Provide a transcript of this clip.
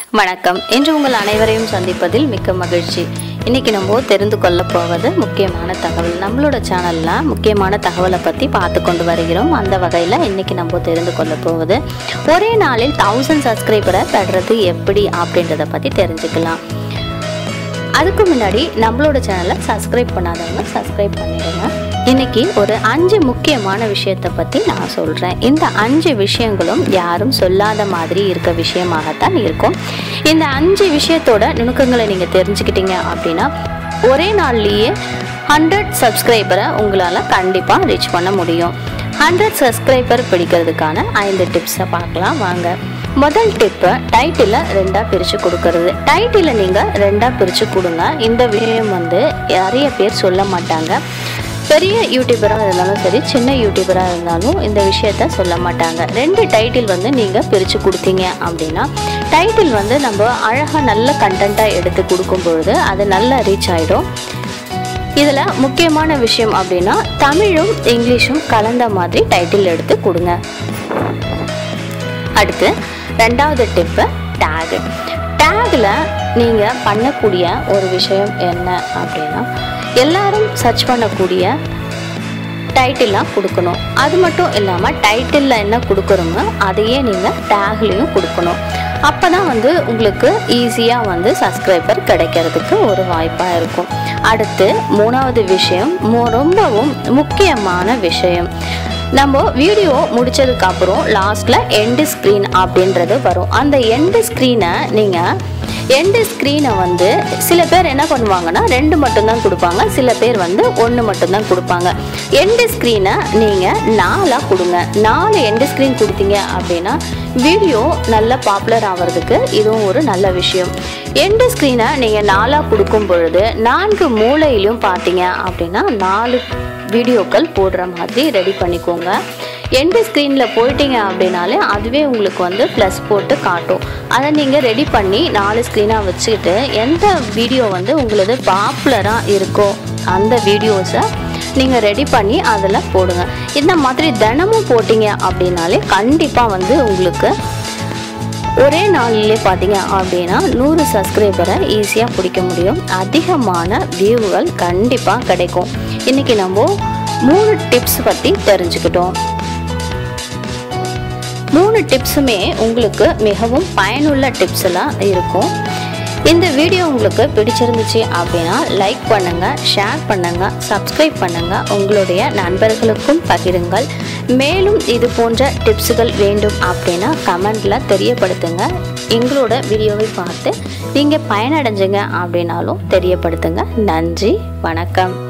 வணக்கம் இன்று உங்கள் அனைவரையும் சந்திப்பதில் மிக்க மகிழ்ச்சி இன்னைக்கு நம்ம தெரிந்து கொள்ள போவது முக்கியமான தகவல் நம்மளோட சேனல்ல முக்கியமான தகவலை பற்றி பார்த்து கொண்டு வருகிறோம் அந்த வகையில் இன்னைக்கு நம்ம தெரிந்து கொள்ள போவது ஒரே நாளில் தௌசண்ட் சப்ஸ்கிரைபரை பெறுறது எப்படி அப்படின்றத பற்றி தெரிஞ்சுக்கலாம் அதுக்கு முன்னாடி நம்மளோட சேனலை சப்ஸ்கிரைப் பண்ணாதவங்க சப்ஸ்கிரைப் பண்ணிடுங்க இன்னைக்கு ஒரு அஞ்சு முக்கியமான விஷயத்தை பற்றி நான் சொல்கிறேன் இந்த அஞ்சு விஷயங்களும் யாரும் சொல்லாத மாதிரி இருக்க விஷயமாகத்தான் இருக்கும் இந்த அஞ்சு விஷயத்தோட நுணுக்கங்களை நீங்கள் தெரிஞ்சுக்கிட்டீங்க அப்படின்னா ஒரே நாள்லேயே ஹண்ட்ரட் சப்ஸ்கிரைபரை உங்களால் கண்டிப்பாக ரீச் பண்ண முடியும் ஹண்ட்ரட் சப்ஸ்கிரைபர் பிடிக்கிறதுக்கான ஐந்து டிப்ஸை பார்க்கலாம் வாங்க முதல் டிப்பு டைட்டிலை ரெண்டாக பிரித்து கொடுக்கறது டைட்டிலை நீங்கள் ரெண்டாக பிரித்து கொடுங்க இந்த விஷயம் வந்து நிறைய பேர் சொல்ல மாட்டாங்க பெரிய யூடியூபராக இருந்தாலும் சரி சின்ன யூடியூபராக இருந்தாலும் இந்த விஷயத்த சொல்ல மாட்டாங்க ரெண்டு டைட்டில் வந்து நீங்கள் பிரித்து கொடுத்தீங்க அப்படின்னா டைட்டில் வந்து நம்ம அழகாக நல்ல கண்டென்ட்டாக எடுத்து கொடுக்கும் பொழுது அது நல்லா ரீச் ஆகிடும் இதில் முக்கியமான விஷயம் அப்படின்னா தமிழும் இங்கிலீஷும் கலந்த மாதிரி டைட்டில் எடுத்து கொடுங்க அடுத்து ரெண்டாவது டிப்பு டேகு டேகில் நீங்கள் பண்ணக்கூடிய ஒரு விஷயம் என்ன அப்படின்னா எல்லாரும் சர்ச் பண்ணக்கூடிய டைட்டில்லாம் கொடுக்கணும் அது மட்டும் இல்லாமல் டைட்டிலில் என்ன கொடுக்குறோமோ அதையே நீங்கள் டேக்லேயும் கொடுக்கணும் அப்போ தான் வந்து உங்களுக்கு ஈஸியாக வந்து சப்ஸ்கிரைபர் கிடைக்கிறதுக்கு ஒரு வாய்ப்பாக இருக்கும் அடுத்து மூணாவது விஷயம் மு- ரொம்பவும் முக்கியமான விஷயம் நம்ம வீடியோ முடிச்சதுக்கு அப்புறம் லாஸ்ட்ல எண்டு ஸ்க்ரீன் அப்படின்றது வரும் அந்த எண்டு ஸ்க்ரீனை நீங்கள் எண்டு ஸ்க்ரீனை வந்து சில பேர் என்ன பண்ணுவாங்கன்னா ரெண்டு மட்டும்தான் கொடுப்பாங்க சில பேர் வந்து ஒன்று மட்டும்தான் கொடுப்பாங்க எண்டு ஸ்க்ரீனை நீங்கள் நாலாக கொடுங்க நாலு எண்டு ஸ்க்ரீன் கொடுத்தீங்க அப்படின்னா வீடியோ நல்ல பாப்புலர் ஆகிறதுக்கு இதுவும் ஒரு நல்ல விஷயம் எண்டு ஸ்க்ரீனை நீங்கள் நாலாக கொடுக்கும் பொழுது நான்கு மூலையிலும் பார்த்தீங்க அப்படின்னா நாலு வீடியோக்கள் போடுற மாதிரி ரெடி பண்ணிக்கோங்க எண்டு ஸ்க்ரீனில் போயிட்டீங்க அப்படின்னாலே அதுவே உங்களுக்கு வந்து ப்ளஸ் போட்டு காட்டும் அதை நீங்கள் ரெடி பண்ணி நாலு ஸ்க்ரீனாக வச்சுக்கிட்டு எந்த வீடியோ வந்து உங்களது பாப்புலராக இருக்கோ அந்த வீடியோஸை நீங்கள் ரெடி பண்ணி அதில் போடுங்க இந்த மாதிரி தினமும் போட்டிங்க அப்படின்னாலே கண்டிப்பாக வந்து உங்களுக்கு ஒரே நாளிலே பார்த்தீங்க அப்படின்னா நூறு சப்ஸ்கிரைபரை ஈஸியாக பிடிக்க முடியும் அதிகமான வியூவுகள் கண்டிப்பாக கிடைக்கும் இன்றைக்கி நம்ம மூணு டிப்ஸ் பற்றி தெரிஞ்சுக்கிட்டோம் மூணு டிப்ஸுமே உங்களுக்கு மிகவும் பயனுள்ள டிப்ஸ் எல்லாம் இருக்கும் இந்த வீடியோ உங்களுக்கு பிடிச்சிருந்துச்சு அப்படின்னா லைக் பண்ணுங்க ஷேர் பண்ணுங்க சப்ஸ்கிரைப் பண்ணுங்க உங்களுடைய நண்பர்களுக்கும் பகிருங்கள் மேலும் இது போன்ற டிப்ஸுகள் வேண்டும் அப்படின்னா கமெண்ட்ல தெரியப்படுத்துங்க எங்களோட வீடியோவை பார்த்து நீங்கள் பயனடைஞ்சுங்க அப்படின்னாலும் தெரியப்படுத்துங்க நன்றி வணக்கம்